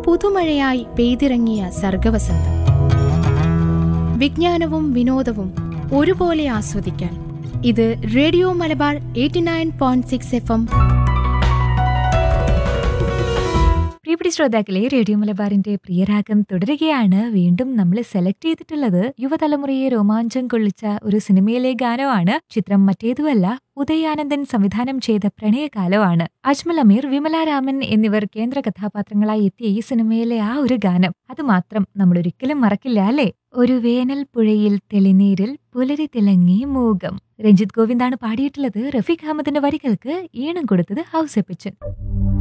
പുതുമഴയായി പെയ്തിറങ്ങിയ സർഗവസന്തം വിജ്ഞാനവും വിനോദവും ഒരുപോലെ ആസ്വദിക്കാൻ ഇത് radio Malabar eighty nine point six F M പ്രിയപ്പെട്ട ശ്രോതാക്കളെ റേഡിയോ മലബാറിന്റെ പ്രിയരാഗം തുടരുകയാണ് വീണ്ടും നമ്മൾ സെലക്ട് ചെയ്തിട്ടുള്ളത് യുവതലമുറയെ രോമാഞ്ചം കൊള്ളിച്ച ഒരു സിനിമയിലെ ഗാനമാണ് ചിത്രം മറ്റേതുമല്ല ഉദയാനന്ദൻ സംവിധാനം ചെയ്ത പ്രണയകാലമാണ് അജ്മൽ അമീർ വിമല രാമൻ എന്നിവർ കേന്ദ്ര കഥാപാത്രങ്ങളായി എത്തിയ ഈ സിനിമയിലെ ആ ഒരു ഗാനം അത് മാത്രം നമ്മൾ ഒരിക്കലും മറക്കില്ല അല്ലേ ഒരു വേനൽ പുഴയിൽ തെളിനീരിൽ പുലരി തിളങ്ങി മൂകം രഞ്ജിത്ത് ഗോവിന്ദാണ് പാടിയിട്ടുള്ളത് റഫീഖ് അഹമ്മദിന്റെ വരികൾക്ക് ഈണം കൊടുത്തത് ഹൗസ് എപ്പിച്ചൻ